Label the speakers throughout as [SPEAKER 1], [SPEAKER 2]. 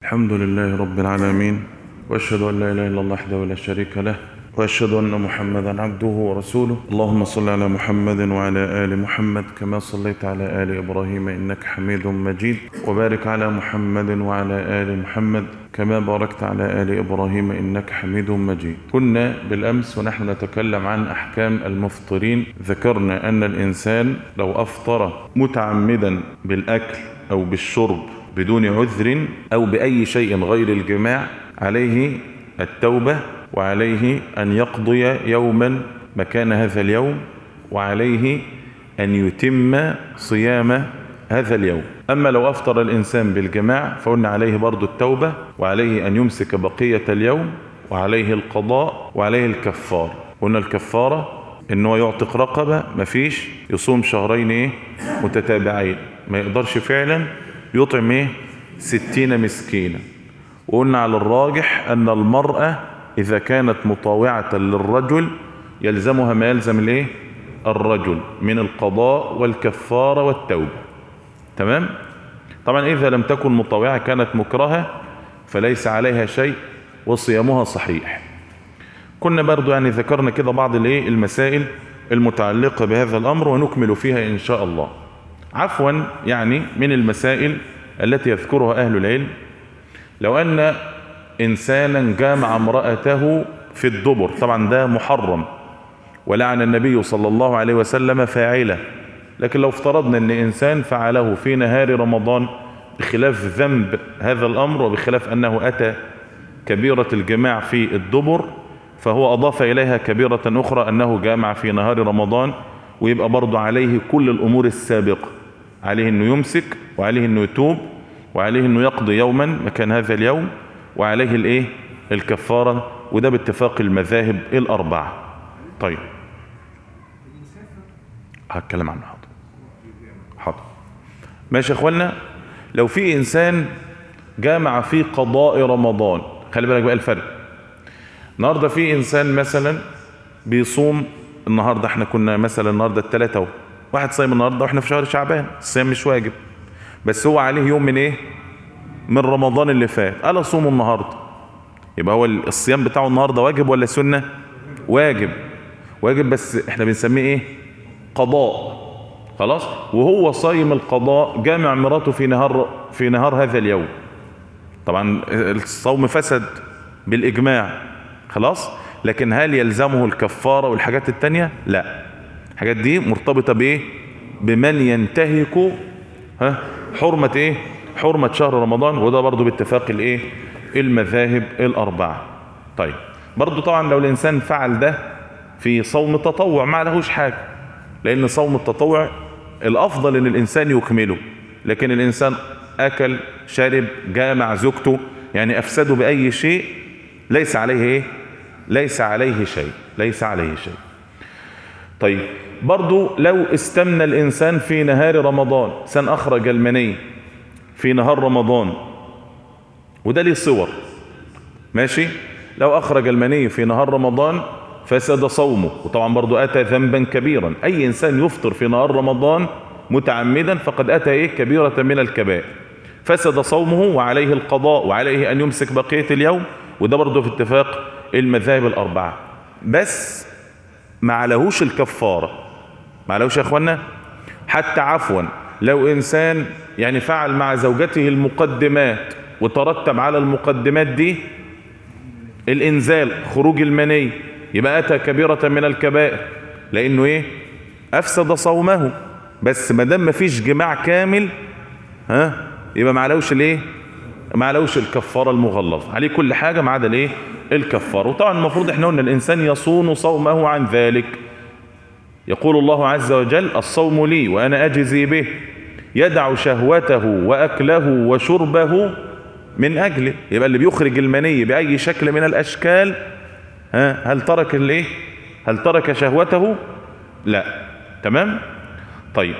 [SPEAKER 1] الحمد لله رب العالمين وأشهد أن لا إله إلا الله وحده لا شريك له وأشهد أن محمدا عبده ورسوله اللهم صل على محمد وعلى آل محمد كما صليت على آل إبراهيم إنك حميد مجيد وبارك على محمد وعلى آل محمد كما باركت على آل إبراهيم إنك حميد مجيد كنا بالأمس ونحن نتكلم عن أحكام المفطرين ذكرنا أن الإنسان لو أفطر متعمدا بالأكل أو بالشرب بدون عذر أو بأي شيء غير الجماع عليه التوبة وعليه أن يقضي يوما مكان هذا اليوم وعليه أن يتم صيام هذا اليوم أما لو أفطر الإنسان بالجماع فقلنا عليه برضو التوبة وعليه أن يمسك بقية اليوم وعليه القضاء وعليه الكفار قلنا الكفارة إنه يعتق رقبة مفيش يصوم شهرين إيه متتابعين ما يقدرش فعلا يطعم إيه ستين مسكينا وقلنا على الراجح أن المرأة إذا كانت مطاوعة للرجل يلزمها ما يلزم الايه الرجل من القضاء والكفارة والتوبة تمام طبعا إذا لم تكن مطاوعة كانت مكرهة فليس عليها شيء وصيامها صحيح كنا برضو يعني ذكرنا كده بعض الايه المسائل المتعلقة بهذا الأمر ونكمل فيها إن شاء الله عفوا يعني من المسائل التي يذكرها أهل العلم لو أن إنسانا جامع امرأته في الدبر طبعا ده محرم ولعن النبي صلى الله عليه وسلم فاعله لكن لو افترضنا أن إنسان فعله في نهار رمضان بخلاف ذنب هذا الأمر وبخلاف أنه أتى كبيرة الجماع في الدبر فهو أضاف إليها كبيرة أخرى أنه جامع في نهار رمضان ويبقى برضو عليه كل الأمور السابقة عليه أنه يمسك وعليه أنه يتوب وعليه أنه يقضي يوما مكان هذا اليوم وعليه الايه الكفارة وده باتفاق المذاهب الأربعة طيب هتكلم عنه حاضر حاضر ماشي يا اخوانا لو في انسان جامع في قضاء رمضان خلي بالك بقى الفرق النهارده في انسان مثلا بيصوم النهارده احنا كنا مثلا النهارده الثلاثة واحد صايم النهارده واحنا في شهر شعبان الصيام مش واجب بس هو عليه يوم من ايه من رمضان اللي فات قال اصوم النهارده يبقى هو الصيام بتاعه النهارده واجب ولا سنه واجب واجب بس احنا بنسميه ايه قضاء خلاص وهو صايم القضاء جامع مراته في نهار في نهار هذا اليوم طبعا الصوم فسد بالاجماع خلاص لكن هل يلزمه الكفاره والحاجات التانية لا الحاجات دي مرتبطه بايه بمن ينتهك ها حرمه ايه حرمة شهر رمضان وده برضو باتفاق الايه المذاهب الاربعة طيب برضو طبعا لو الانسان فعل ده في صوم التطوع ما لهوش حاجة لان صوم التطوع الافضل ان الانسان يكمله لكن الانسان اكل شرب جامع زوجته يعني افسده باي شيء ليس عليه ايه ليس عليه شيء ليس عليه شيء طيب برضو لو استمنى الانسان في نهار رمضان سن اخرج المني في نهار رمضان وده ليه صور ماشي لو أخرج المني في نهار رمضان فسد صومه وطبعا برضو أتى ذنبا كبيرا أي إنسان يفطر في نهار رمضان متعمدا فقد أتى إيه كبيرة من الكبائر فسد صومه وعليه القضاء وعليه أن يمسك بقية اليوم وده برضو في اتفاق المذاهب الأربعة بس ما عليهوش الكفارة ما عليهوش يا أخوانا حتى عفوا لو إنسان يعني فعل مع زوجته المقدمات وترتب على المقدمات دي الإنزال خروج المني يبقى أتى كبيرة من الكبائر لأنه إيه أفسد صومه بس ما دام مفيش جماع كامل ها يبقى ما علوش الايه ما علوش الكفاره المغلظه عليه كل حاجه ما عدا الايه الكفاره وطبعا المفروض احنا قلنا الانسان يصون صومه عن ذلك يقول الله عز وجل الصوم لي وانا اجزي به يدع شهوته واكله وشربه من اجله يبقى اللي بيخرج المني باي شكل من الاشكال ها هل ترك الايه هل ترك شهوته لا تمام طيب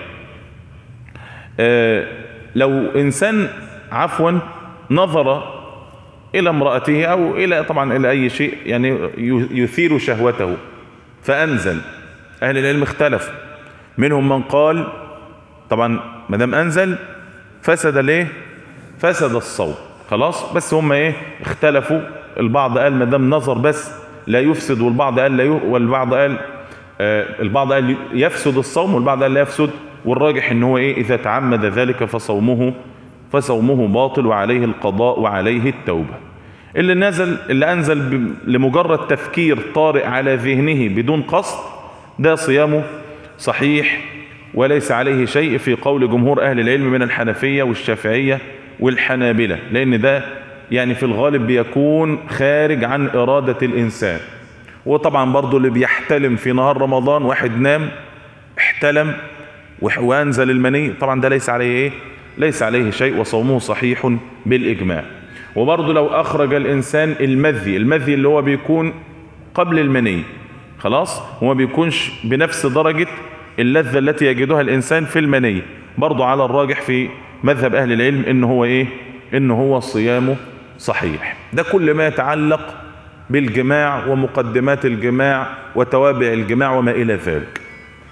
[SPEAKER 1] آه لو انسان عفوا نظر الى امرأته او الى طبعا الى اي شيء يعني يثير شهوته فانزل اهل العلم اختلف منهم من قال طبعا ما دام انزل فسد ليه فسد الصوم خلاص بس هم ايه اختلفوا البعض قال ما دام نظر بس لا يفسد والبعض قال لا ي... والبعض قال آه البعض قال يفسد الصوم والبعض قال لا يفسد والراجح ان هو ايه اذا تعمد ذلك فصومه فصومه باطل وعليه القضاء وعليه التوبة اللي نزل اللي انزل ب... لمجرد تفكير طارئ على ذهنه بدون قصد ده صيامه صحيح وليس عليه شيء في قول جمهور اهل العلم من الحنفية والشافعية والحنابلة لان ده يعني في الغالب بيكون خارج عن ارادة الانسان وطبعا برضو اللي بيحتلم في نهار رمضان واحد نام احتلم وانزل المني طبعا ده ليس عليه ايه ليس عليه شيء وصومه صحيح بالاجماع وبرضه لو اخرج الانسان المذي المذي اللي هو بيكون قبل المني خلاص وما بيكونش بنفس درجة اللذة التي يجدها الانسان في المني برضه على الراجح في مذهب اهل العلم ان هو ايه ان هو صيامه صحيح ده كل ما يتعلق بالجماع ومقدمات الجماع وتوابع الجماع وما الى ذلك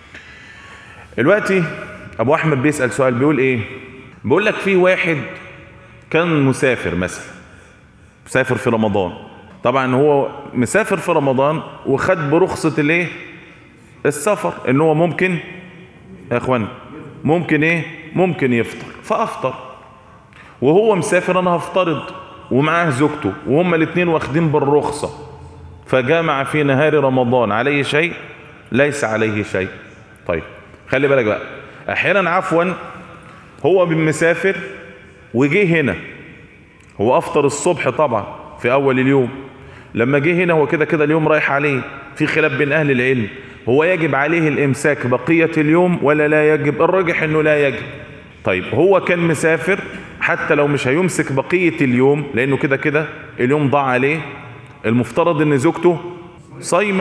[SPEAKER 1] دلوقتي ابو احمد بيسأل سؤال بيقول ايه بيقول لك في واحد كان مسافر مثلا مسافر في رمضان طبعا هو مسافر في رمضان وخد برخصة الايه السفر ان هو ممكن يا اخوان ممكن ايه ممكن يفطر فافطر وهو مسافر انا هفترض ومعاه زوجته وهما الاثنين واخدين بالرخصة فجامع في نهار رمضان عليه شيء ليس عليه شيء طيب خلي بالك بقى احيانا عفوا هو مسافر وجه هنا هو افطر الصبح طبعا في اول اليوم لما جه هنا هو كده كده اليوم رايح عليه في خلاف بين اهل العلم هو يجب عليه الامساك بقية اليوم ولا لا يجب الراجح انه لا يجب طيب هو كان مسافر حتى لو مش هيمسك بقية اليوم لانه كده كده اليوم ضاع عليه المفترض ان زوجته صايمة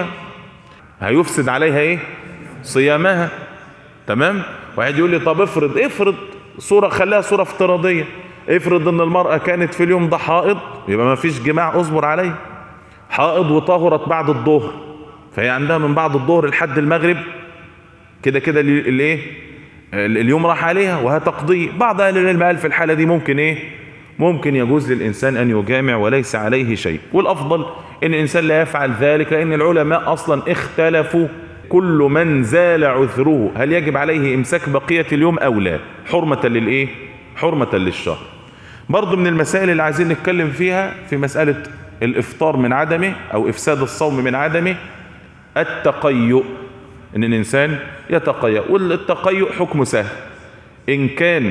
[SPEAKER 1] هيفسد عليها ايه صيامها تمام واحد يقول لي طب افرض افرض صورة خليها صورة افتراضية افرض ان المرأة كانت في اليوم ده حائض يبقى ما فيش جماع اصبر عليه حائض وطهرت بعد الظهر فهي عندها من بعد الظهر لحد المغرب كده كده الايه اليوم راح عليها وهتقضيه بعض اهل العلم قال في الحالة دي ممكن ايه ممكن يجوز للإنسان أن يجامع وليس عليه شيء والأفضل أن الإنسان لا يفعل ذلك لأن العلماء أصلا اختلفوا كل من زال عذره هل يجب عليه إمساك بقية اليوم أو لا حرمة للإيه حرمة للشهر برضو من المسائل اللي عايزين نتكلم فيها في مسألة الإفطار من عدمه أو إفساد الصوم من عدمه التقيؤ إن الإنسان يتقيأ والتقيؤ حكمه سهل إن كان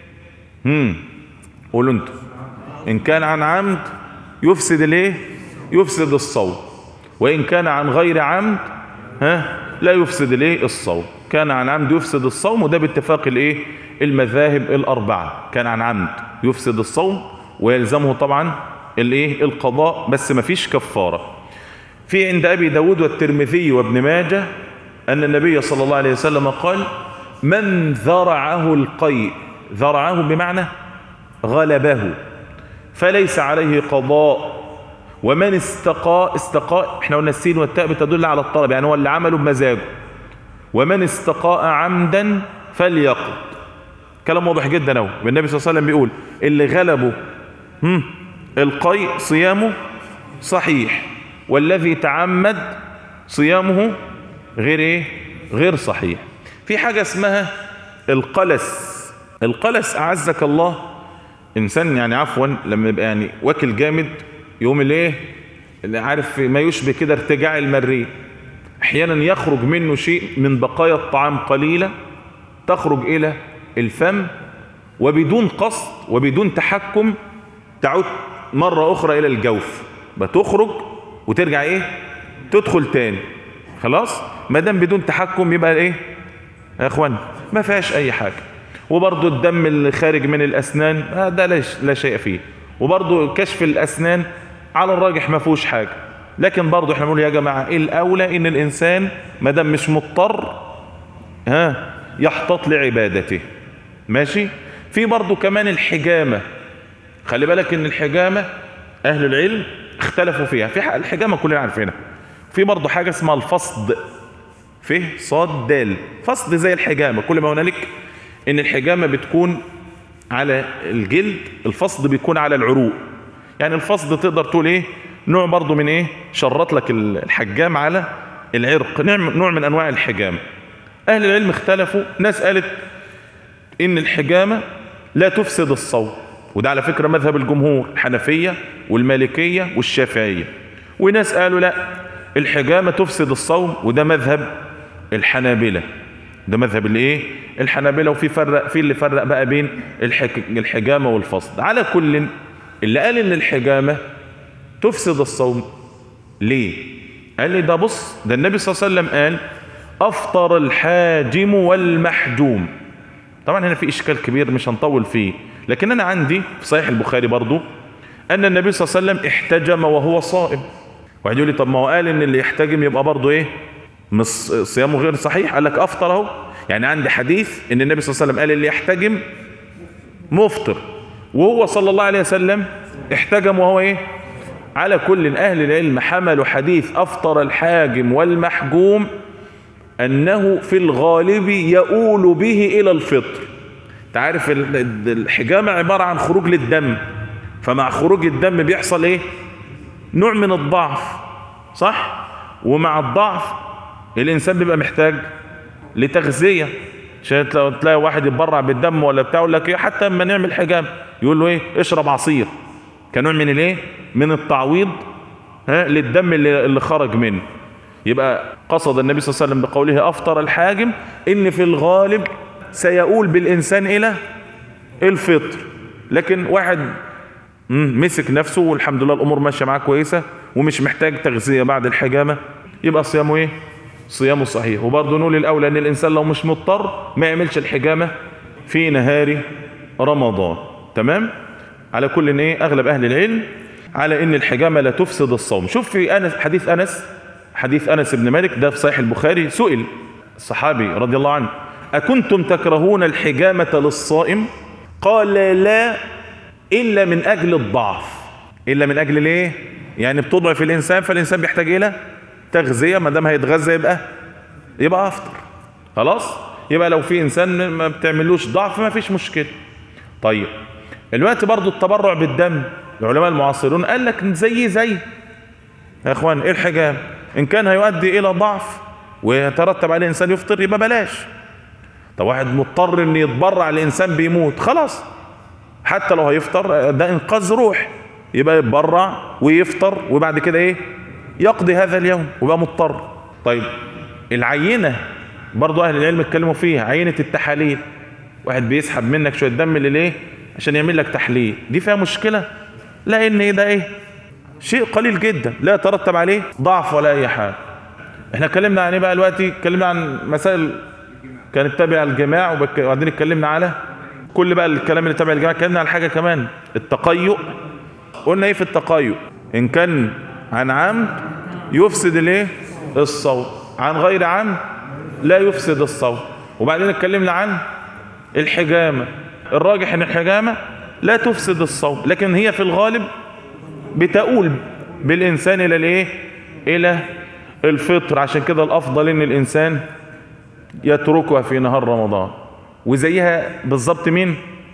[SPEAKER 1] هم قولوا انتوا إن كان عن عمد يفسد الايه يفسد الصوم وإن كان عن غير عمد ها لا يفسد الايه الصوم كان عن عمد يفسد الصوم وده باتفاق الايه المذاهب الأربعة كان عن عمد يفسد الصوم ويلزمه طبعا الايه القضاء بس ما فيش كفارة في عند أبي داود والترمذي وابن ماجه أن النبي صلى الله عليه وسلم قال من ذرعه القيء ذرعه بمعنى غلبه فليس عليه قضاء ومن استقاء استقاء احنا قلنا السين والتاء بتدل على الطلب يعني هو اللي عمله بمزاجه ومن استقاء عمدا فليقض كلام واضح جدا اهو النبي صلى الله عليه وسلم بيقول اللي غلبه هم القيء صيامه صحيح والذي تعمد صيامه غير ايه غير صحيح في حاجة اسمها القلس القلس اعزك الله انسان يعني عفوا لما يبقى يعني واكل جامد يوم الايه اللي عارف ما يشبه كده ارتجاع المريء احيانا يخرج منه شيء من بقايا الطعام قليلة تخرج الى الفم وبدون قصد وبدون تحكم تعود مرة اخرى الى الجوف بتخرج وترجع ايه تدخل تاني خلاص ما دام بدون تحكم يبقى ايه يا اخوان ما فيهاش اي حاجة وبرضو الدم اللي خارج من الاسنان ده لا شيء فيه وبرضو كشف الاسنان على الراجح ما فيهوش حاجة لكن برضو احنا بنقول يا جماعة ايه الاولى ان الانسان ما دام مش مضطر ها يحتاط لعبادته ماشي في برضو كمان الحجامة خلي بالك ان الحجامة اهل العلم اختلفوا فيها في الحجامة كلنا عارفينها في برضو حاجة اسمها الفصد فيه صاد دال فصد زي الحجامة كل ما هنالك ان الحجامة بتكون على الجلد الفصد بيكون على العروق يعني الفصد تقدر تقول ايه نوع برضو من ايه شرط لك الحجام على العرق نوع من انواع الحجام اهل العلم اختلفوا ناس قالت ان الحجامة لا تفسد الصوم وده على فكرة مذهب الجمهور الحنفية والمالكية والشافعية وناس قالوا لا الحجامة تفسد الصوم وده مذهب الحنابلة ده مذهب الايه الحنابلة وفي فرق في اللي فرق بقى بين الحجامة والفصد على كل اللي قال ان الحجامة تفسد الصوم ليه قال لي ده بص ده النبي صلى الله عليه وسلم قال افطر الحاجم والمحجوم طبعا هنا في اشكال كبير مش هنطول فيه لكن انا عندي في صحيح البخاري برضو ان النبي صلى الله عليه وسلم احتجم وهو صائم واحد يقول لي طب ما هو قال ان اللي يحتجم يبقى برضو ايه مش صيامه غير صحيح قال لك افطر اهو يعني عندي حديث ان النبي صلى الله عليه وسلم قال اللي يحتجم مفطر وهو صلى الله عليه وسلم احتجم وهو ايه على كل اهل العلم حملوا حديث افطر الحاجم والمحجوم انه في الغالب يؤول به الى الفطر تعرف الحجامة عبارة عن خروج للدم فمع خروج الدم بيحصل ايه نوع من الضعف صح ومع الضعف الانسان بيبقى محتاج لتغذية عشان لو تلاقي واحد يتبرع بالدم ولا بتاع يقول لك ايه حتى لما نعمل حجام يقول له ايه اشرب عصير كنوع من الايه من التعويض ها للدم اللي, اللي خرج منه يبقى قصد النبي صلى الله عليه وسلم بقوله افطر الحاجم ان في الغالب سيؤول بالانسان الى الفطر لكن واحد مسك نفسه والحمد لله الامور ماشيه معاه كويسه ومش محتاج تغذيه بعد الحجامه يبقى صيامه ايه صيامه صحيح وبرضه نقول الاولى ان الانسان لو مش مضطر ما يعملش الحجامه في نهار رمضان تمام على كل ايه اغلب اهل العلم على ان الحجامه لا تفسد الصوم شوف في انس حديث انس حديث انس بن مالك ده في صحيح البخاري سئل الصحابي رضي الله عنه اكنتم تكرهون الحجامه للصائم قال لا الا من اجل الضعف الا من اجل الايه يعني بتضعف الانسان فالانسان بيحتاج الى تغذيه ما دام هيتغذى يبقى يبقى افطر خلاص يبقى لو في انسان ما بتعملوش ضعف ما فيش مشكله طيب الوقت برضو التبرع بالدم العلماء المعاصرون قال لك زي زي يا اخوان ايه الحجام ان كان هيؤدي الى ضعف ويترتب عليه انسان يفطر يبقى بلاش طب واحد مضطر ان يتبرع لانسان بيموت خلاص حتى لو هيفطر ده انقاذ روح يبقى يتبرع ويفطر وبعد كده ايه يقضي هذا اليوم ويبقى مضطر طيب العينة برضو اهل العلم اتكلموا فيها عينة التحاليل واحد بيسحب منك شوية دم لليه عشان يعمل لك تحليل دي فيها مشكلة لا ان ايه ده ايه شيء قليل جدا لا يترتب عليه ضعف ولا اي حاجة احنا اتكلمنا عن ايه بقى دلوقتي اتكلمنا عن مسائل كانت تابعة الجماع وبعدين اتكلمنا على كل بقى الكلام اللي تابع الجماع اتكلمنا على حاجة كمان التقيؤ قلنا ايه في التقيؤ ان كان عن عمد يفسد الايه الصوم عن غير عمد لا يفسد الصوم وبعدين اتكلمنا عن الحجامة الراجح ان الحجامة لا تفسد الصوم لكن هي في الغالب بتؤول بالانسان الى الايه الى الفطر عشان كده الافضل ان الانسان يتركها في نهار رمضان وزيها بالظبط مين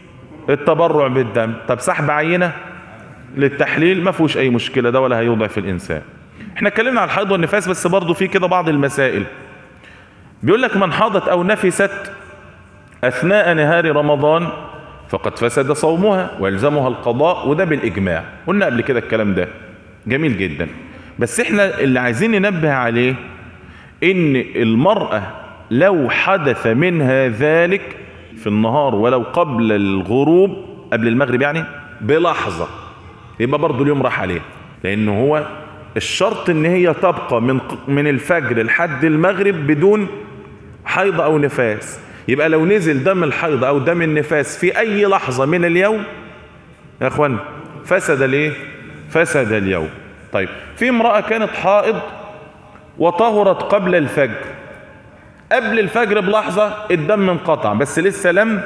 [SPEAKER 1] التبرع بالدم طب سحب عينة للتحليل ما فيهوش اي مشكلة ده ولا هيوضع في الانسان احنا اتكلمنا عن الحيض والنفاس بس برضو في كده بعض المسائل بيقول لك من حاضت او نفست اثناء نهار رمضان فقد فسد صومها ويلزمها القضاء وده بالاجماع قلنا قبل كده الكلام ده جميل جدا بس احنا اللي عايزين ننبه عليه ان المرأة لو حدث منها ذلك في النهار ولو قبل الغروب قبل المغرب يعني بلحظة يبقى برضو اليوم راح عليه لانه هو الشرط ان هي تبقى من من الفجر لحد المغرب بدون حيض او نفاس يبقى لو نزل دم الحيض او دم النفاس في اي لحظة من اليوم يا اخوان فسد ليه فسد اليوم طيب في امرأة كانت حائض وطهرت قبل الفجر قبل الفجر بلحظة الدم انقطع بس لسه لم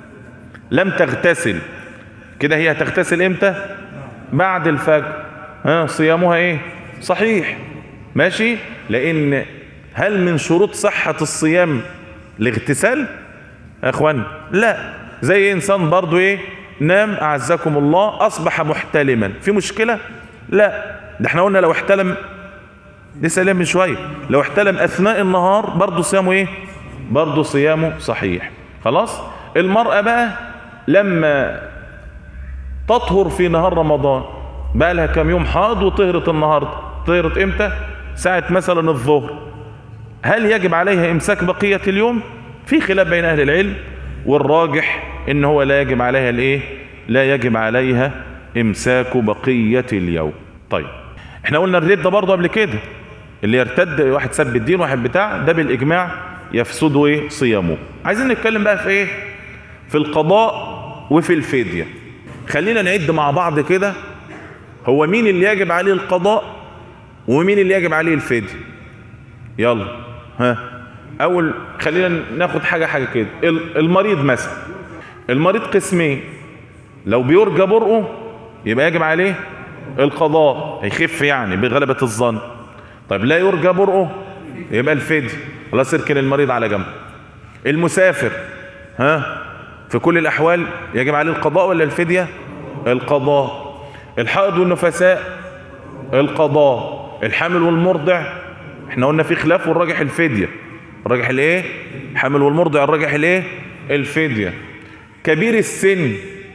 [SPEAKER 1] لم تغتسل كده هي هتغتسل امتى بعد الفجر ها صيامها ايه صحيح ماشي لان هل من شروط صحة الصيام الاغتسال يا اخوان لا زي انسان برضو ايه نام اعزكم الله اصبح محتلما في مشكلة لا ده احنا قلنا لو احتلم لسه ليه من شوية لو احتلم اثناء النهار برضو صيامه ايه برضو صيامه صحيح خلاص المرأة بقى لما تطهر في نهار رمضان بقى لها كام يوم حاض وطهرت النهاردة طهرت امتى ساعة مثلا الظهر هل يجب عليها امساك بقية اليوم في خلاف بين اهل العلم والراجح ان هو لا يجب عليها الايه لا يجب عليها امساك بقية اليوم طيب احنا قلنا الرد ده برضه قبل كده اللي يرتد واحد سب الدين واحد بتاع ده بالاجماع يفسد ايه صيامه عايزين نتكلم بقى في ايه في القضاء وفي الفدية خلينا نعد مع بعض كده هو مين اللي يجب عليه القضاء ومين اللي يجب عليه الفدية يلا ها اول خلينا ناخد حاجة حاجة كده المريض مثلا المريض قسمين لو بيرجى برؤه يبقى يجب عليه القضاء هيخف يعني بغلبة الظن طيب لا يرجى برؤه يبقى الفدية خلاص اركن المريض على جنب المسافر ها في كل الاحوال يجب عليه القضاء ولا الفدية القضاء الحائض والنفساء القضاء الحامل والمرضع احنا قلنا في خلاف والراجح الفدية الراجح الايه حامل والمرضع الراجح الايه الفدية كبير السن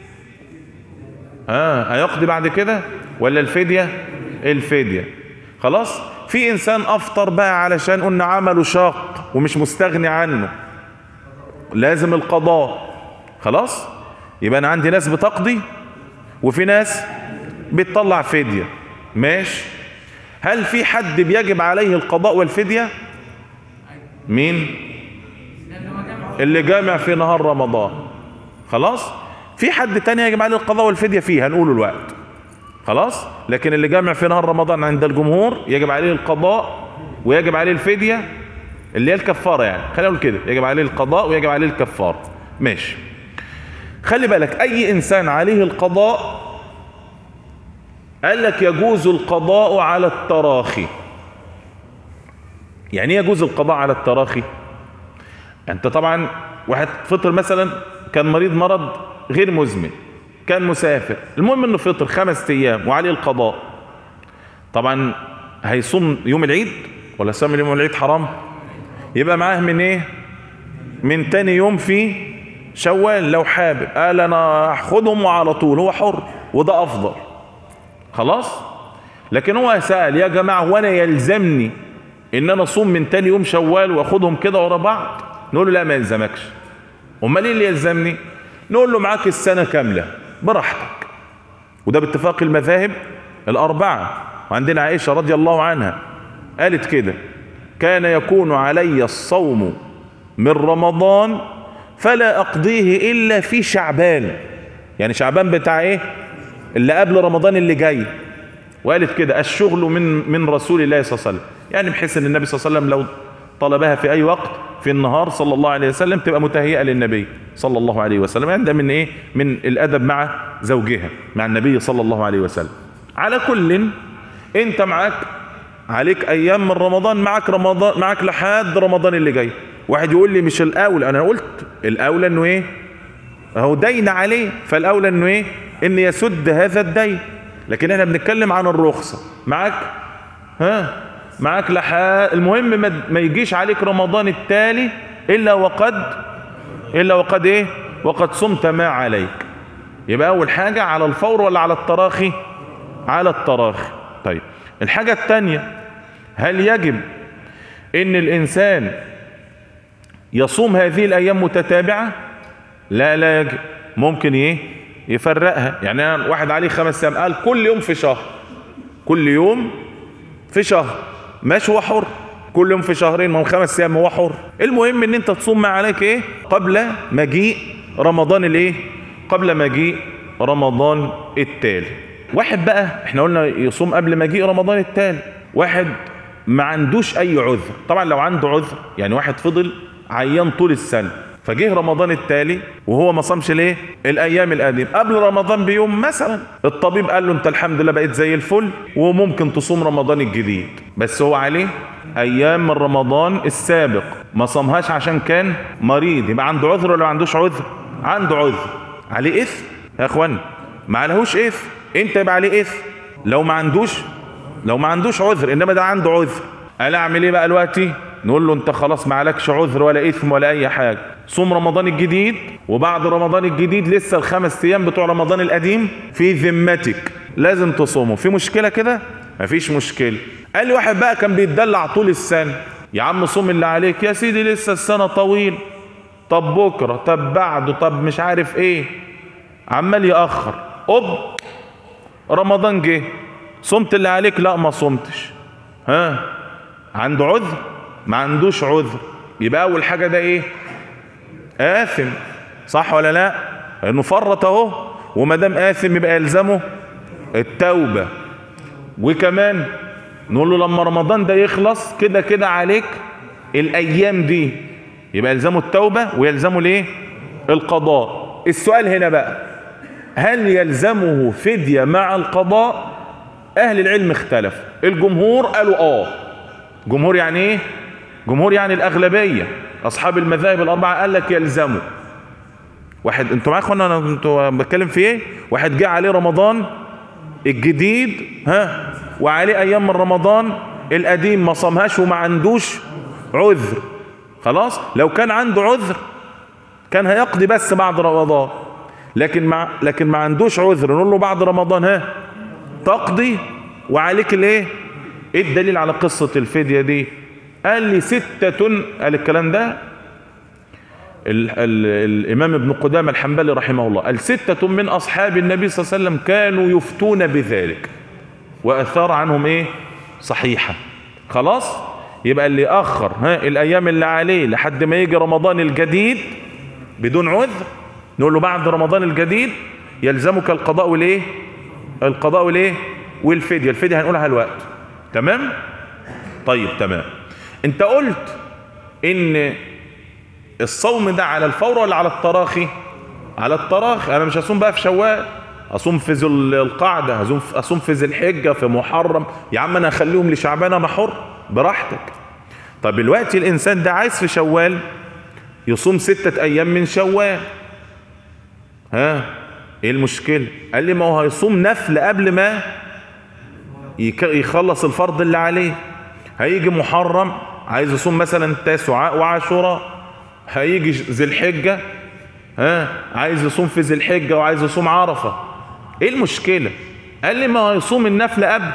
[SPEAKER 1] ها هيقضي بعد كده ولا الفدية الفدية خلاص في انسان افطر بقى علشان قلنا عمله شاق ومش مستغني عنه لازم القضاء خلاص يبقى انا عندي ناس بتقضي وفي ناس بتطلع فدية ماشي هل في حد بيجب عليه القضاء والفدية مين اللي جامع في نهار رمضان خلاص في حد تاني يجب عليه القضاء والفدية فيه هنقوله الوقت خلاص لكن اللي جامع في نهار رمضان عند الجمهور يجب عليه القضاء ويجب عليه الفدية اللي هي الكفارة يعني خلينا نقول كده يجب عليه القضاء ويجب عليه الكفارة ماشي خلي بالك اي انسان عليه القضاء قال لك يجوز القضاء على التراخي يعني ايه يجوز القضاء على التراخي انت طبعا واحد فطر مثلا كان مريض مرض غير مزمن كان مسافر المهم انه فطر خمس ايام وعليه القضاء طبعا هيصوم يوم العيد ولا صام يوم العيد حرام يبقى معاه من ايه من تاني يوم في شوال لو حابب قال انا هاخدهم على طول هو حر وده افضل خلاص لكن هو سأل يا جماعة وانا يلزمني ان انا اصوم من تاني يوم شوال واخدهم كده ورا بعض نقول له لا ما يلزمكش امال ايه اللي يلزمني نقول له معاك السنة كاملة براحتك وده باتفاق المذاهب الاربعة وعندنا عائشة رضي الله عنها قالت كده كان يكون علي الصوم من رمضان فلا اقضيه الا في شعبان يعني شعبان بتاع ايه اللي قبل رمضان اللي جاي وقالت كده الشغل من من رسول الله صلى الله عليه وسلم يعني بحيث ان النبي صلى الله عليه وسلم لو طلبها في اي وقت في النهار صلى الله عليه وسلم تبقى متهيئه للنبي صلى الله عليه وسلم يعني ده من ايه من الادب مع زوجها مع النبي صلى الله عليه وسلم على كل انت معاك عليك ايام من رمضان معك رمضان معك لحد رمضان اللي جاي واحد يقول لي مش الاولى انا قلت الاولى انه ايه هو دين عليه فالاولى انه ايه ان يسد هذا الدين لكن احنا بنتكلم عن الرخصة معاك ها معاك لحا المهم ما, ما يجيش عليك رمضان التالي الا وقد الا وقد ايه وقد صمت ما عليك يبقى اول حاجة على الفور ولا على التراخي على التراخي طيب الحاجة التانية هل يجب ان الانسان يصوم هذه الايام متتابعة لا لا يجب ممكن ايه يفرقها يعني أنا واحد عليه خمس ايام قال كل يوم في شهر كل يوم في شهر ماشي هو حر كل يوم في شهرين ما هو خمس ايام هو حر المهم ان انت تصوم ما عليك ايه قبل مجيء رمضان الايه قبل مجيء رمضان التالي واحد بقى احنا قلنا يصوم قبل مجيء رمضان التالي واحد ما عندوش اي عذر طبعا لو عنده عذر يعني واحد فضل عيان طول السنه فجه رمضان التالي وهو ما صامش ليه الايام القديمه قبل رمضان بيوم مثلا الطبيب قال له انت الحمد لله بقيت زي الفل وممكن تصوم رمضان الجديد بس هو عليه ايام من رمضان السابق ما صامهاش عشان كان مريض يبقى عنده عذر ولا ما عندوش عذر عنده عذر عليه اثم يا اخوان ما عليهوش اثم انت يبقى عليه اثم لو ما عندوش لو ما عندوش عذر انما ده عنده عذر قال اعمل ايه بقى دلوقتي نقول له انت خلاص ما عليكش عذر ولا اثم ولا اي حاجه صوم رمضان الجديد وبعد رمضان الجديد لسه الخمس ايام بتوع رمضان القديم في ذمتك لازم تصومه في مشكله كده مفيش مشكله قال لي واحد بقى كان بيتدلع طول السنه يا عم صوم اللي عليك يا سيدي لسه السنه طويل طب بكره طب بعده طب مش عارف ايه عمال ياخر اوب رمضان جه صمت اللي عليك لا ما صمتش ها عنده عذر ما عندوش عذر يبقى اول حاجه ده ايه آثم صح ولا لا انه فرط اهو وما دام آثم يبقى يلزمه التوبة وكمان نقول له لما رمضان ده يخلص كده كده عليك الايام دي يبقى يلزمه التوبة ويلزمه الايه القضاء السؤال هنا بقى هل يلزمه فدية مع القضاء اهل العلم اختلف الجمهور قالوا اه جمهور يعني ايه جمهور يعني الاغلبية اصحاب المذاهب الاربعة قال لك يلزمه واحد انتوا معايا اخوانا انا انتوا بتكلم في ايه واحد جه عليه رمضان الجديد ها وعليه ايام من رمضان القديم ما صامهاش وما عندوش عذر خلاص لو كان عنده عذر كان هيقضي بس بعد رمضان لكن مع لكن ما عندوش عذر نقول له بعد رمضان ها تقضي وعليك الايه ايه الدليل على قصة الفدية دي قال لي ستة قال الكلام ده ال ال الامام ابن قدامة الحنبلي رحمه الله قال ستة من اصحاب النبي صلى الله عليه وسلم كانوا يفتون بذلك واثار عنهم ايه صحيحة خلاص يبقى اللي اخر ها الايام اللي عليه لحد ما يجي رمضان الجديد بدون عذر نقول له بعد رمضان الجديد يلزمك القضاء والايه القضاء والايه والفدية الفدية هنقولها الوقت تمام طيب تمام انت قلت ان الصوم ده على الفور ولا على التراخي على التراخي انا مش هصوم بقى في شوال اصوم في ذو القعده اصوم في اصوم في ذي الحجه في محرم يا عم انا اخليهم لشعبان انا حر براحتك طب دلوقتي الانسان ده عايز في شوال يصوم ستة ايام من شوال ها ايه المشكلة قال لي ما هو هيصوم نفل قبل ما يخلص الفرض اللي عليه هيجي محرم عايز يصوم مثلا تاسعاء وعاشوراء هيجي ذي الحجة ها عايز يصوم في ذي الحجة وعايز يصوم عرفة ايه المشكلة قال لي ما هيصوم النفل قبل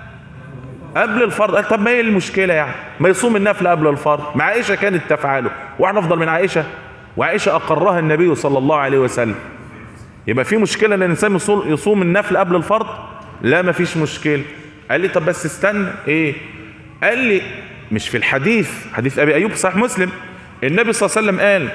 [SPEAKER 1] قبل الفرض قال طب ما ايه المشكلة يعني ما يصوم النفل قبل الفرض ما عائشة كانت تفعله واحنا افضل من عائشة وعائشة اقرها النبي صلى الله عليه وسلم يبقى في مشكلة ان الانسان يصوم النفل قبل الفرض لا ما فيش مشكلة قال لي طب بس استنى ايه قال لي مش في الحديث حديث ابي ايوب صحيح مسلم النبي صلى الله عليه وسلم قال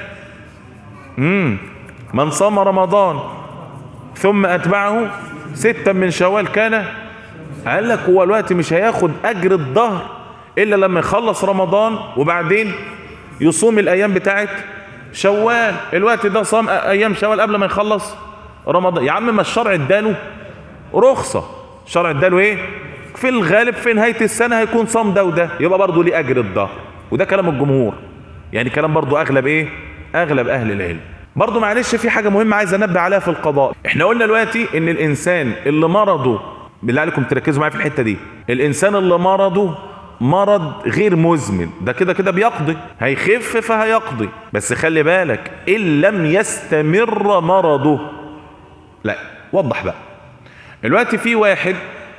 [SPEAKER 1] امم من صام رمضان ثم اتبعه ستا من شوال كان قال لك هو الوقت مش هياخد اجر الظهر الا لما يخلص رمضان وبعدين يصوم الايام بتاعت شوال الوقت ده صام ايام شوال قبل ما يخلص رمضان يا عم ما الشرع اداله رخصه الشرع اداله ايه في الغالب في نهايه السنه هيكون صام ده وده يبقى برضه ليه اجر الظهر وده كلام الجمهور يعني كلام برضه اغلب ايه اغلب اهل العلم برضه معلش في حاجه مهمه عايز انبه عليها في القضاء احنا قلنا دلوقتي ان الانسان اللي مرضه بالله عليكم تركزوا معايا في الحته دي الانسان اللي مرضه مرض غير مزمن ده كده كده بيقضي هيخف فهيقضي بس خلي بالك ان لم يستمر مرضه لا وضح بقى دلوقتي في واحد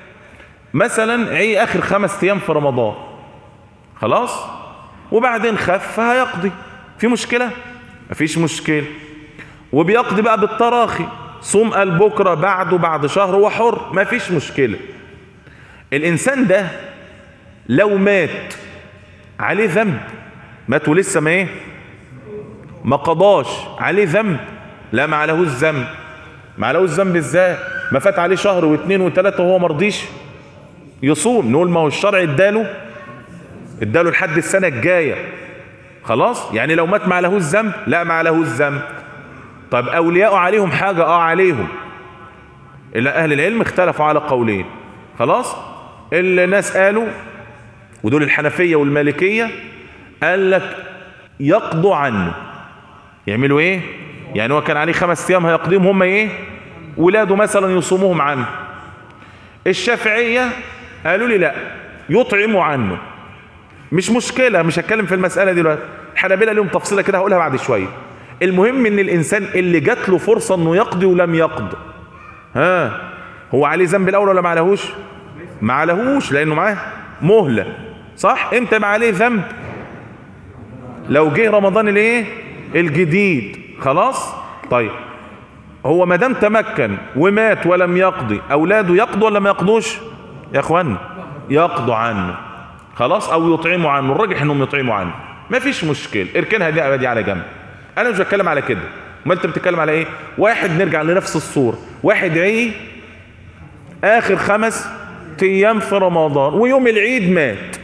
[SPEAKER 1] مثلا عي اخر خمس ايام في رمضان خلاص وبعدين خف فهيقضي في مشكله مفيش مشكله وبيقضي بقى بالتراخي صوم قال بكره بعده بعد شهر هو حر مفيش مشكله الانسان ده لو مات عليه ذنب مات ولسه ما ايه ما قضاش عليه ذنب لا ما عليهوش ذنب ما عليهوش ذنب ازاي ما فات عليه شهر واثنين وثلاثه وهو ما رضيش يصوم نقول ما هو الشرع اداله اداله لحد السنه الجايه خلاص يعني لو مات ما عليهوش ذنب لا ما عليهوش ذنب طب اولياء عليهم حاجه اه عليهم الا اهل العلم اختلفوا على قولين خلاص الناس قالوا ودول الحنفيه والمالكيه قال لك يقضوا عنه يعملوا ايه يعني هو كان عليه خمس ايام هيقضيهم هم ايه ولاده مثلا يصوموهم عنه الشافعية قالوا لي لا يطعموا عنه مش مشكلة مش هتكلم في المسألة دي دلوقتي الحنابلة لهم تفصيلة كده هقولها بعد شوية المهم ان الانسان اللي جات له فرصة انه يقضي ولم يقضي ها هو عليه ذنب الاول ولا ما عليهوش ما عليهوش لانه معاه مهلة صح امتى ما عليه ذنب لو جه رمضان الايه الجديد خلاص طيب هو ما دام تمكن ومات ولم يقضي اولاده يقضوا ولا ما يقضوش يا اخوانا يقضوا عنه خلاص او يطعموا عنه الراجح انهم يطعموا عنه ما فيش مشكله اركنها دي دي على جنب انا مش بتكلم على كده ما انت بتتكلم على ايه واحد نرجع لنفس الصوره واحد عي اخر خمس ايام في رمضان ويوم العيد مات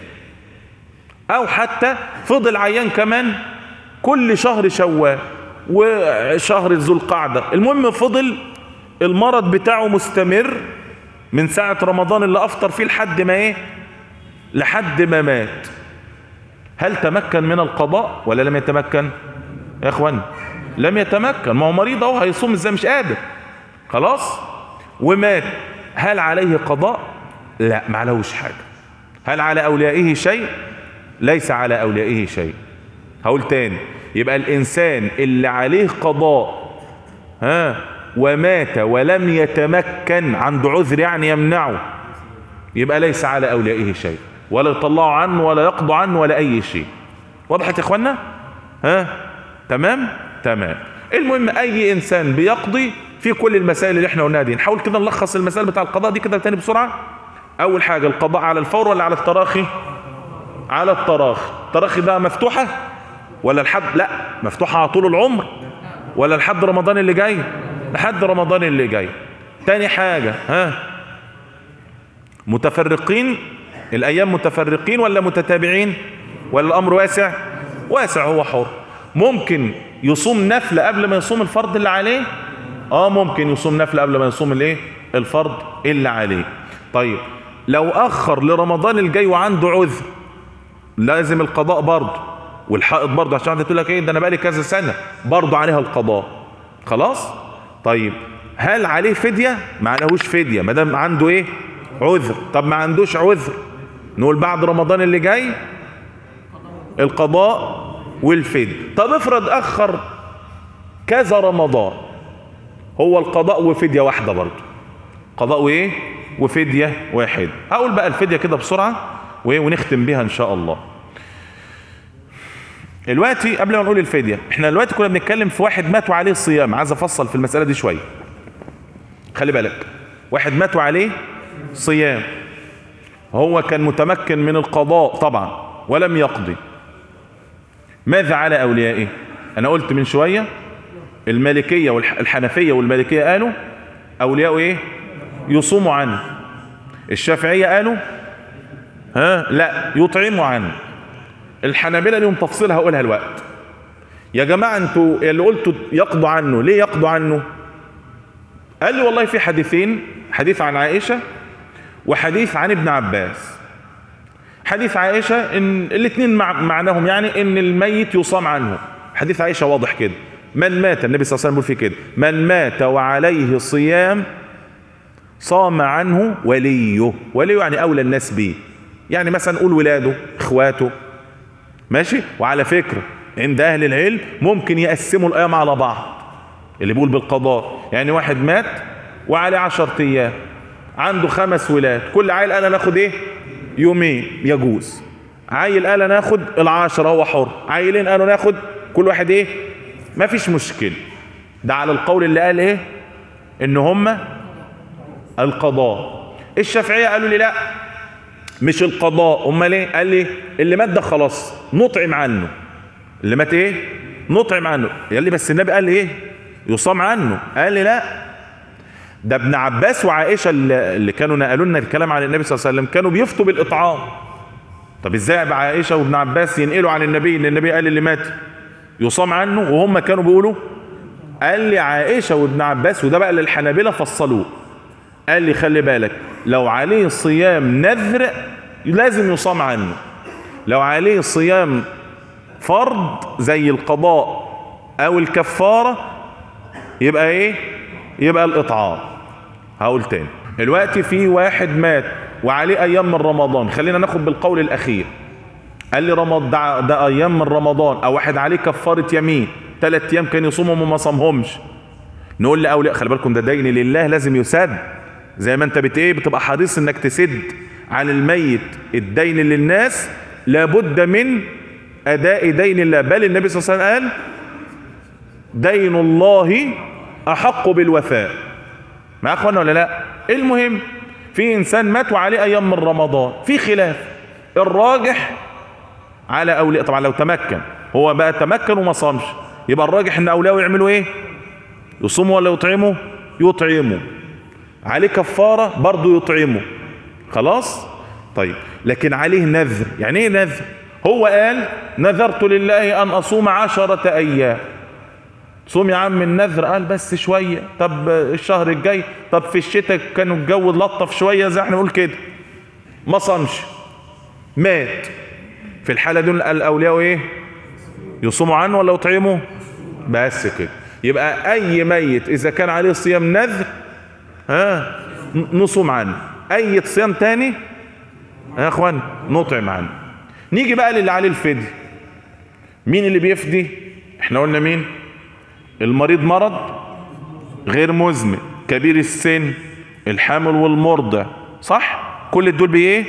[SPEAKER 1] او حتى فضل عيان كمان كل شهر شوال وشهر ذو القعدة المهم فضل المرض بتاعه مستمر من ساعة رمضان اللي افطر فيه لحد ما ايه لحد ما مات هل تمكن من القضاء ولا لم يتمكن يا اخوان لم يتمكن ما هو مريض اهو هيصوم ازاي مش قادر خلاص ومات هل عليه قضاء لا ما عليهوش حاجة هل على اوليائه شيء ليس على اوليائه شيء هقول تاني يبقى الانسان اللي عليه قضاء ها ومات ولم يتمكن عنده عذر يعني يمنعه يبقى ليس على اوليائه شيء ولا يطلعوا عنه ولا يقضوا عنه ولا اي شيء وضحت يا اخوانا ها تمام تمام المهم اي انسان بيقضي في كل المسائل اللي احنا قلناها دي نحاول كده نلخص المسائل بتاع القضاء دي كده تاني بسرعه اول حاجه القضاء على الفور ولا على التراخي على التراخي التراخي ده مفتوحه ولا لحد لا مفتوحة على طول العمر ولا لحد رمضان اللي جاي لحد رمضان اللي جاي تاني حاجة ها متفرقين الايام متفرقين ولا متتابعين ولا الامر واسع واسع هو حر ممكن يصوم نفل قبل ما يصوم الفرض اللي عليه اه ممكن يصوم نفل قبل ما يصوم الايه الفرض اللي عليه طيب لو اخر لرمضان الجاي وعنده عذر لازم القضاء برضه والحائط برضه عشان انت تقول لك ايه ده انا بقالي كذا سنه برضه عليها القضاء خلاص طيب هل عليه فديه ما عليهوش فديه ما دام عنده ايه عذر طب ما عندوش عذر نقول بعد رمضان اللي جاي القضاء والفديه طب افرض اخر كذا رمضان هو القضاء وفديه واحده برضه قضاء وايه وفديه واحد هقول بقى الفديه كده بسرعه وايه ونختم بيها ان شاء الله دلوقتي قبل ما نقول الفدية احنا دلوقتي كنا بنتكلم في واحد مات وعليه الصيام عايز افصل في المسألة دي شوية خلي بالك واحد مات وعليه صيام هو كان متمكن من القضاء طبعا ولم يقضي ماذا على اوليائه انا قلت من شوية المالكية والحنفية والمالكية قالوا اولياء ايه يصوموا عنه الشافعية قالوا ها لا يطعموا عنه الحنابلة ليهم تفصيل هقولها الوقت يا جماعة انتوا اللي قلتوا يقضوا عنه ليه يقضوا عنه قال لي والله في حديثين حديث عن عائشة وحديث عن ابن عباس حديث عائشة ان الاثنين معناهم يعني ان الميت يصام عنه حديث عائشة واضح كده من مات النبي صلى الله عليه وسلم بيقول فيه كده من مات وعليه صيام صام عنه وليه وليه يعني اولى الناس به يعني مثلا قول ولاده اخواته ماشي وعلى فكرة عند اهل العلم ممكن يقسموا الايام على بعض اللي بيقول بالقضاء يعني واحد مات وعليه عشر ايام عنده خمس ولاد كل عيل قال ناخد ايه يومين يجوز عيل قال ناخد العشرة هو حر عيلين قالوا ناخد كل واحد ايه ما فيش مشكلة ده على القول اللي قال ايه ان هم القضاء الشافعية قالوا لي لا مش القضاء امال ايه قال لي اللي مات ده خلاص نطعم عنه اللي مات ايه نطعم عنه قال لي بس النبي قال ايه يصام عنه قال لي لا ده ابن عباس وعائشة اللي كانوا نقلوا لنا الكلام عن النبي صلى الله عليه وسلم كانوا بيفتوا بالإطعام طب ازاي ابقى عائشة وابن عباس ينقلوا عن النبي ان النبي قال اللي مات يصام عنه وهم كانوا بيقولوا قال لي عائشة وابن عباس وده بقى اللي الحنابلة فصلوه قال لي خلي بالك لو عليه صيام نذر لازم يصام عنه لو عليه صيام فرض زي القضاء او الكفارة يبقى ايه يبقى الاطعام هقول تاني دلوقتي في واحد مات وعليه ايام من رمضان خلينا ناخد بالقول الاخير قال لي رمضان ده, ده ايام من رمضان او واحد عليه كفاره يمين ثلاث ايام كان يصومهم وما صامهمش نقول لاولياء خلي بالكم ده دين لله لازم يسد زي ما انت بت ايه بتبقى حريص انك تسد عن الميت الدين للناس لابد من اداء دين الله بل النبي صلى الله عليه وسلم قال دين الله احق بالوفاء ما اخوانا ولا لا المهم في انسان مات وعليه ايام من رمضان في خلاف الراجح على اولياء طبعا لو تمكن هو بقى تمكن وما صامش يبقى الراجح ان اولياءه يعملوا ايه يصوموا ولا يطعموا يطعموا عليه كفاره برضه يطعموا خلاص طيب لكن عليه نذر يعني ايه نذر هو قال نذرت لله ان اصوم عشرة ايام صوم يا عم النذر قال بس شوية طب الشهر الجاي طب في الشتاء كانوا الجو لطف شوية زي احنا نقول كده ما صامش مات في الحالة دي الاولياء ايه يصوموا عنه ولا يطعموا بس كده يبقى اي ميت اذا كان عليه صيام نذر ها نصوم عنه اي صيام تاني يا اخوان نطعم عنه نيجي بقى للي عليه الفدي مين اللي بيفدي احنا قلنا مين المريض مرض غير مزمن كبير السن الحامل والمرضع صح كل دول بايه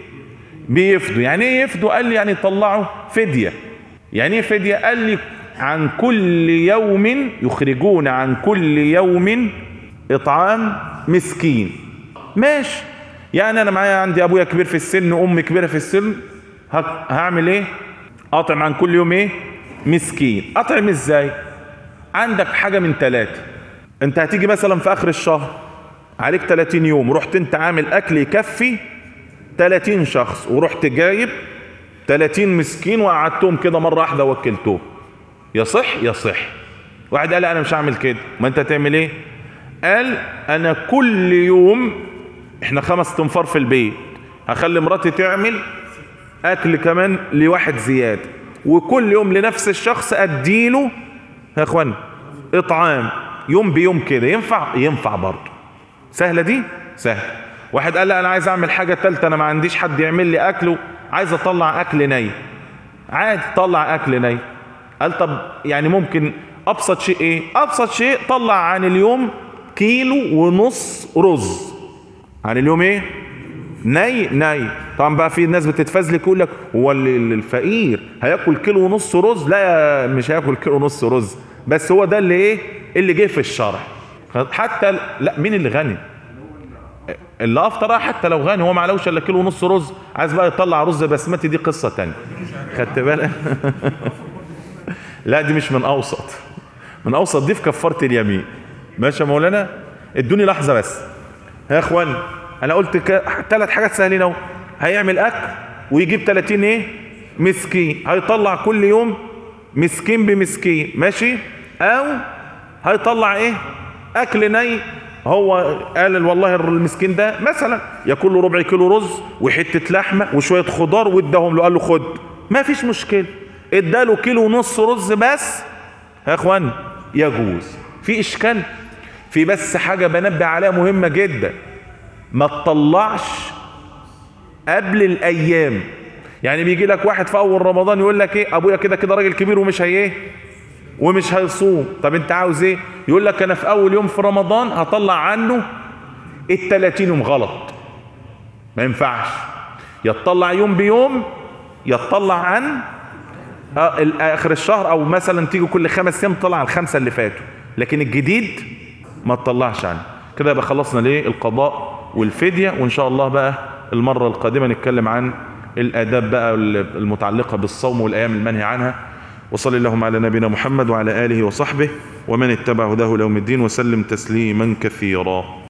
[SPEAKER 1] بيفدوا يعني ايه يفدوا قال لي يعني يطلعوا فدية يعني ايه فدية قال لي عن كل يوم يخرجون عن كل يوم اطعام مسكين ماشي يعني انا معايا عندي ابويا كبير في السن امي كبيره في السن هعمل ايه اطعم عن كل يوم ايه مسكين اطعم ازاي عندك حاجه من ثلاثه انت هتيجي مثلا في اخر الشهر عليك 30 يوم رحت انت عامل اكل يكفي 30 شخص ورحت جايب 30 مسكين وقعدتهم كده مره واحده وكلتهم يصح يصح واحد قال انا مش هعمل كده ما انت هتعمل ايه قال انا كل يوم احنا خمس تنفار في البيت هخلي مراتي تعمل اكل كمان لواحد زيادة وكل يوم لنفس الشخص اديله يا اخوان اطعام يوم بيوم كده ينفع ينفع برضه سهلة دي سهل واحد قال لا انا عايز اعمل حاجة تالتة انا ما عنديش حد يعمل لي اكل عايز اطلع اكل ني عادي طلع اكل ني قال طب يعني ممكن ابسط شيء ايه ابسط شيء طلع عن اليوم كيلو ونص رز عن اليوم ايه ني ني طبعا بقى في ناس بتتفزلك يقول لك هو الفقير هياكل كيلو ونص رز لا مش هياكل كيلو ونص رز بس هو ده اللي ايه اللي جه في الشرع حتى لا مين اللي غني اللي افطر حتى لو غني هو ما علوش الا كيلو ونص رز عايز بقى يطلع رز بسمتي دي قصه تانية خدت بالك لا دي مش من اوسط من اوسط دي في كفاره اليمين ماشي يا مولانا ادوني لحظه بس يا اخوان انا قلت ثلاث حاجات سهلين اهو هيعمل اكل ويجيب 30 ايه مسكين هيطلع كل يوم مسكين بمسكين ماشي او هيطلع ايه اكل ني هو قال والله المسكين ده مثلا ياكل له ربع كيلو رز وحته لحمه وشويه خضار واداهم له قال له خد ما فيش مشكله اداله كيلو ونص رز بس يا اخوان يجوز في اشكال في بس حاجه بنبه عليها مهمه جدا ما تطلعش قبل الايام يعني بيجي لك واحد في اول رمضان يقول لك ايه ابويا كده كده راجل كبير ومش هي ايه ومش هيصوم طب انت عاوز ايه يقول لك انا في اول يوم في رمضان هطلع عنه ال 30 يوم غلط ما ينفعش يطلع يوم بيوم يطلع عن اخر الشهر او مثلا تيجي كل خمس ايام تطلع على الخمسه اللي فاتوا لكن الجديد ما تطلعش عنه كده يبقى خلصنا ليه القضاء والفدية وان شاء الله بقى المرة القادمة نتكلم عن الاداب بقى المتعلقة بالصوم والايام المنهي عنها وصلى اللهم على نبينا محمد وعلى اله وصحبه ومن اتبع هداه ليوم الدين وسلم تسليما كثيرا